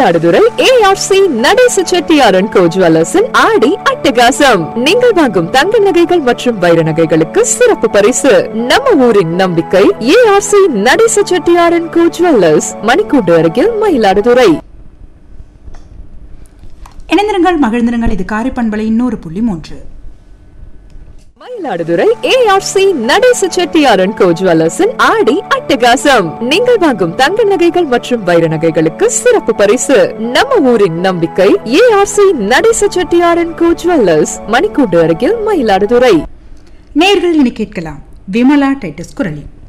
Mayiladuthurai ARC நடேச செட்டியாரன் கோ ஜுவல்லர்ஸின் ஆடி அட்டகாசம் நீங்கள் வாங்கும் தங்க நகைகள் மற்றும் வைர நகைகளுக்கு சிறப்பு பரிசு நம்ம ஊரின் நம்பிக்கை ஏஆர்சி நடேச செட்டியாரன் கோ ஜுவல்லர்ஸ் மணிக்கூண்டு அருகில் மயிலாடுதுறை இணைந்திருங்கள் மகிழ்ந்திருங்கள் இது காரைப்பண்பலை இன்னொரு புள்ளி மூன்று மயிலாடுதுறை ஏஆர்சி நடேச செட்டியாரன் கோ ஜுவல்லர்ஸின் ஆடி அட்டகாசம் நீங்கள் வாங்கும் தங்க நகைகள் மற்றும் வைர நகைகளுக்கு சிறப்பு பரிசு நம்ம ஊரின் நம்பிக்கை ஏஆர்சி நடேச செட்டியாரன் கோ ஜுவல்லர்ஸ் மணிக்கூண்டு அருகில் மயிலாடுதுறை நேர்கள் இனி கேட்கலாம் விமலா டைட்டஸ் குரலில்